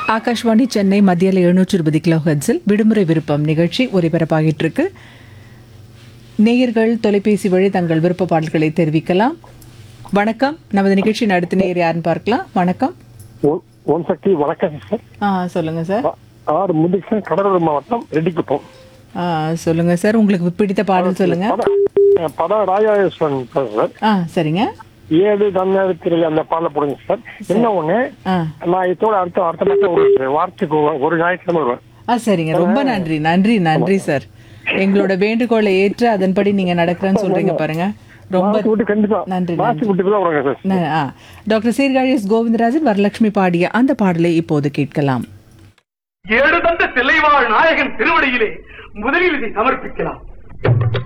ஆகாஷ்வாணி சென்னை மத்தியில் எழுநூற்று இருபது கிலோ ஹெர்ட்ஸில் விடுமுறை விருப்பம் நிகழ்ச்சி ஒலிபரப்பாகிட்டு இருக்கு நேயர்கள் தொலைபேசி வழி தங்கள் விருப்ப பாடல்களை தெரிவிக்கலாம் வணக்கம் நமது நிகழ்ச்சி நடத்து நேயர் யாருன்னு பார்க்கலாம் வணக்கம் ஓ- ஓம் சக்தி வணக்கம் சார் ஆ சொல்லுங்க சார் ஆ- ஆர் முதுகிருஷ்ணன் கடலூர் மாவட்டம் ரெட்டிக்குப்பம் ஆ சொல்லுங்க சார் உங்களுக்கு பிடித்த பாடல் சொல்லுங்க படம் அஹ் படம் ராஜேஸ்வரன் சார் ஆ சரிங்க ஏழு தமிழ்நாடு திரை அந்த பாடல போடுங்க சார் என்ன ஒண்ணு ஆ நான் இதோட அடுத்த அடுத்த மாசம் ஒரு வாரத்துக்கு ஒரு- ஒரு ஞாயிற்றுக்கிழமை வருவேன் ஆ சரிங்க ரொம்ப நன்றி நன்றி நன்றி சார் எங்களோட வேண்டுகோளை ஏற்று அதன்படி நீங்க நடக்கிறேன்னு சொல்றீங்க பாருங்க ரொம்ப மாசு விட்டு கண்டிப்பா நன்றி, மாசு விட்டு தான் வருவாங்க சார் ந- ஆ. டாக்டர் சீர்காழி எஸ் கோவிந்தராஜன் வரலட்சுமி பாடிய அந்த பாடலை இப்போது கேட்கலாம் ஏழு தந்த தில்லைவாழ் நாயகன் திருவடியிலே முதலில் இதை சமர்ப்பிக்கலாம்